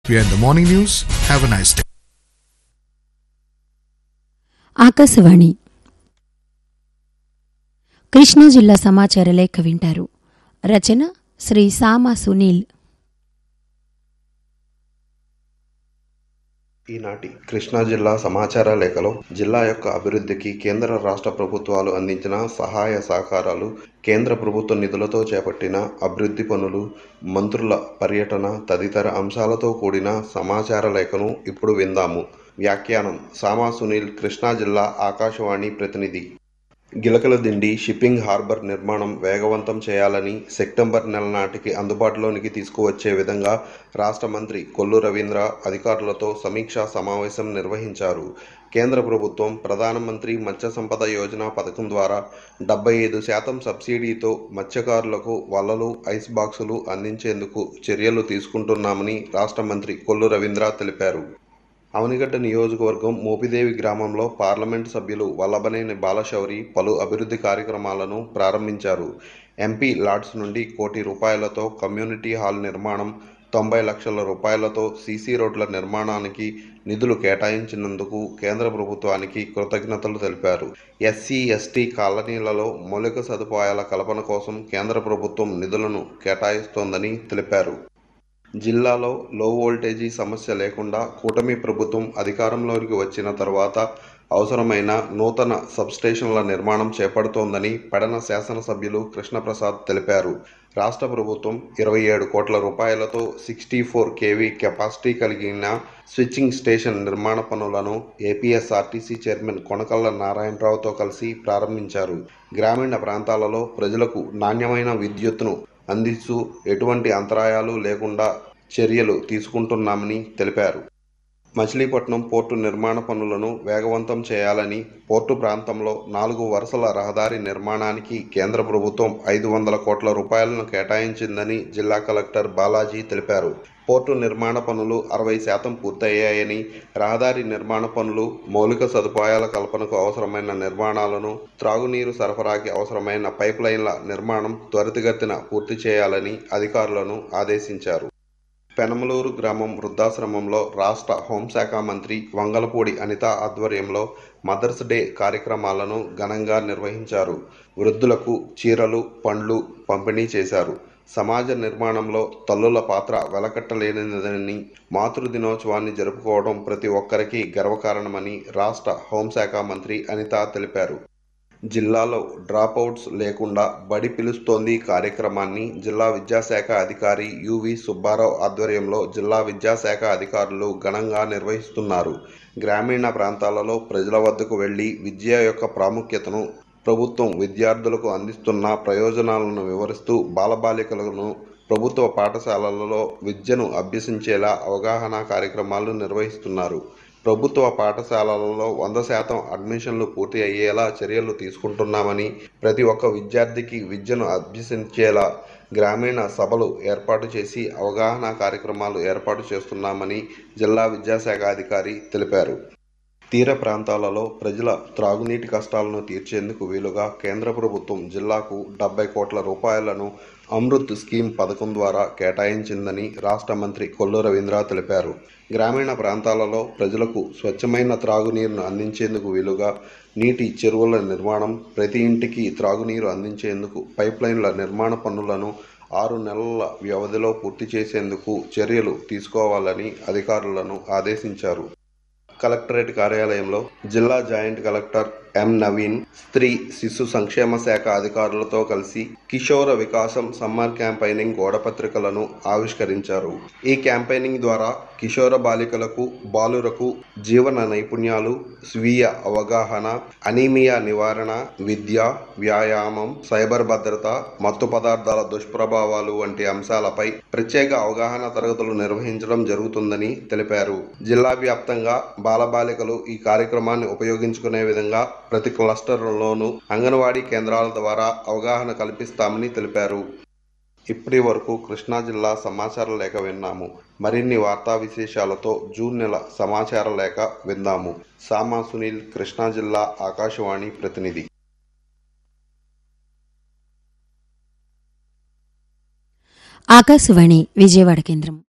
We are in the morning news. Have a nice day. Akashvani Krishna జిల్లా సమాచార లేఖ వింటారు రచన శ్రీ సామా సునీల్ ఈనాటి కృష్ణా జిల్లా సమాచార లేఖలో జిల్లా యొక్క అభివృద్ధికి కేంద్ర రాష్ట్ర ప్రభుత్వాలు అందించిన సహాయ సహకారాలు కేంద్ర ప్రభుత్వ నిధులతో చేపట్టిన అభివృద్ధి పనులు మంత్రుల పర్యటన తదితర అంశాలతో కూడిన సమాచార లేఖను ఇప్పుడు విందాము వ్యాఖ్యానం సామా సునీల్ కృష్ణా జిల్లా ఆకాశవాణి ప్రతినిధి గిలకల దిండి షిప్పింగ్ హార్బర్ నిర్మాణం వేగవంతం చేయాలని సెప్టెంబర్ నెల నాటికి అందుబాటులోనికి తీసుకువచ్చే విధంగా రాష్ట్ర మంత్రి కొల్లు రవీంద్ర అధికారులతో సమీక్షా సమావేశం నిర్వహించారు కేంద్ర ప్రభుత్వం ప్రధానమంత్రి మత్స్య సంపద యోజన పథకం ద్వారా డెబ్బై ఐదు శాతం సబ్సిడీతో మత్స్యకారులకు వలలు ఐస్ బాక్సులు అందించేందుకు చర్యలు తీసుకుంటున్నామని రాష్ట్ర మంత్రి కొల్లు రవీంద్ర తెలిపారు అవనిగడ్డ నియోజకవర్గం మోపిదేవి గ్రామంలో పార్లమెంటు సభ్యులు వల్లభనేని బాలశౌరి పలు అభివృద్ధి కార్యక్రమాలను ప్రారంభించారు ఎంపీ లాడ్స్ నుండి కోటి రూపాయలతో కమ్యూనిటీ హాల్ నిర్మాణం తొంభై లక్షల రూపాయలతో సీసీ రోడ్ల నిర్మాణానికి నిధులు కేటాయించినందుకు కేంద్ర ప్రభుత్వానికి కృతజ్ఞతలు తెలిపారు ఎస్సీ ఎస్టీ కాలనీలలో మౌలిక సదుపాయాల కల్పన కోసం కేంద్ర ప్రభుత్వం నిధులను కేటాయిస్తోందని తెలిపారు జిల్లాలో లో వోల్టేజీ సమస్య లేకుండా కూటమి ప్రభుత్వం అధికారంలోకి వచ్చిన తర్వాత అవసరమైన నూతన సబ్స్టేషన్ల నిర్మాణం చేపడుతోందని పెడన శాసనసభ్యులు కృష్ణప్రసాద్ తెలిపారు రాష్ట్ర ప్రభుత్వం ఇరవై ఏడు కోట్ల రూపాయలతో సిక్స్టీ ఫోర్ కేవీ కెపాసిటీ కలిగిన స్విచ్చింగ్ స్టేషన్ నిర్మాణ పనులను ఏపీఎస్ఆర్టీసీ చైర్మన్ కొనకళ్ళ నారాయణరావుతో కలిసి ప్రారంభించారు గ్రామీణ ప్రాంతాలలో ప్రజలకు నాణ్యమైన విద్యుత్తును అందిస్తూ ఎటువంటి అంతరాయాలు లేకుండా చర్యలు తీసుకుంటున్నామని తెలిపారు మచిలీపట్నం పోర్టు నిర్మాణ పనులను వేగవంతం చేయాలని పోర్టు ప్రాంతంలో నాలుగు వరుసల రహదారి నిర్మాణానికి కేంద్ర ప్రభుత్వం ఐదు వందల కోట్ల రూపాయలను కేటాయించిందని జిల్లా కలెక్టర్ బాలాజీ తెలిపారు పోర్టు నిర్మాణ పనులు అరవై శాతం పూర్తయ్యాయని రహదారి నిర్మాణ పనులు మౌలిక సదుపాయాల కల్పనకు అవసరమైన నిర్మాణాలను త్రాగునీరు సరఫరాకి అవసరమైన పైప్ లైన్ల నిర్మాణం త్వరితగతిన పూర్తి చేయాలని అధికారులను ఆదేశించారు పెనమలూరు గ్రామం వృద్ధాశ్రమంలో రాష్ట్ర హోంశాఖ మంత్రి వంగలపూడి అనిత ఆధ్వర్యంలో మదర్స్ డే కార్యక్రమాలను ఘనంగా నిర్వహించారు వృద్ధులకు చీరలు పండ్లు పంపిణీ చేశారు సమాజ నిర్మాణంలో తల్లుల పాత్ర వెలకట్టలేనిదని మాతృ దినోత్సవాన్ని జరుపుకోవడం ప్రతి ఒక్కరికి గర్వకారణమని రాష్ట్ర హోంశాఖ మంత్రి అనిత తెలిపారు జిల్లాలో డ్రాపౌట్స్ లేకుండా బడి పిలుస్తోంది కార్యక్రమాన్ని జిల్లా విద్యాశాఖ అధికారి యువి సుబ్బారావు ఆధ్వర్యంలో జిల్లా విద్యాశాఖ అధికారులు ఘనంగా నిర్వహిస్తున్నారు గ్రామీణ ప్రాంతాలలో ప్రజల వద్దకు వెళ్లి విద్య యొక్క ప్రాముఖ్యతను ప్రభుత్వం విద్యార్థులకు అందిస్తున్న ప్రయోజనాలను వివరిస్తూ బాలబాలికలను ప్రభుత్వ పాఠశాలలలో విద్యను అభ్యసించేలా అవగాహన కార్యక్రమాలు నిర్వహిస్తున్నారు ప్రభుత్వ పాఠశాలలలో వంద శాతం అడ్మిషన్లు పూర్తి అయ్యేలా చర్యలు తీసుకుంటున్నామని ప్రతి ఒక్క విద్యార్థికి విద్యను అభ్యసించేలా గ్రామీణ సభలు ఏర్పాటు చేసి అవగాహన కార్యక్రమాలు ఏర్పాటు చేస్తున్నామని జిల్లా విద్యాశాఖ అధికారి తెలిపారు తీర ప్రాంతాలలో ప్రజల త్రాగునీటి కష్టాలను తీర్చేందుకు వీలుగా కేంద్ర ప్రభుత్వం జిల్లాకు డెబ్బై కోట్ల రూపాయలను అమృత్ స్కీమ్ పథకం ద్వారా కేటాయించిందని రాష్ట్ర మంత్రి కొల్లు రవీంద్ర తెలిపారు గ్రామీణ ప్రాంతాలలో ప్రజలకు స్వచ్ఛమైన త్రాగునీరును అందించేందుకు వీలుగా నీటి చెరువుల నిర్మాణం ప్రతి ఇంటికి త్రాగునీరు అందించేందుకు పైప్ లైన్ల నిర్మాణ పనులను ఆరు నెలల వ్యవధిలో పూర్తి చేసేందుకు చర్యలు తీసుకోవాలని అధికారులను ఆదేశించారు కలెక్టరేట్ కార్యాలయంలో జిల్లా జాయింట్ కలెక్టర్ ఎం నవీన్ స్త్రీ శిశు సంక్షేమ శాఖ అధికారులతో కలిసి కిషోర వికాసం సమ్మర్ క్యాంపైనింగ్ గోడపత్రికలను ఆవిష్కరించారు ఈ క్యాంపైనింగ్ ద్వారా కిషోర బాలికలకు బాలురకు జీవన నైపుణ్యాలు స్వీయ అవగాహన అనీమియా నివారణ విద్య వ్యాయామం సైబర్ భద్రత మత్తు పదార్థాల దుష్ప్రభావాలు వంటి అంశాలపై ప్రత్యేక అవగాహన తరగతులు నిర్వహించడం జరుగుతుందని తెలిపారు జిల్లా వ్యాప్తంగా బాలబాలికలు ఈ కార్యక్రమాన్ని ఉపయోగించుకునే విధంగా ప్రతి క్లస్టర్లోనూ అంగన్వాడీ కేంద్రాల ద్వారా అవగాహన కల్పిస్తామని తెలిపారు ఇప్పటి వరకు కృష్ణా జిల్లా సమాచార లేఖ విన్నాము మరిన్ని వార్తా విశేషాలతో జూన్ నెల సమాచార లేఖ విందాము సామా సునీల్ కృష్ణా జిల్లా ఆకాశవాణి ప్రతినిధి ఆకాశవాణి విజయవాడ కేంద్రం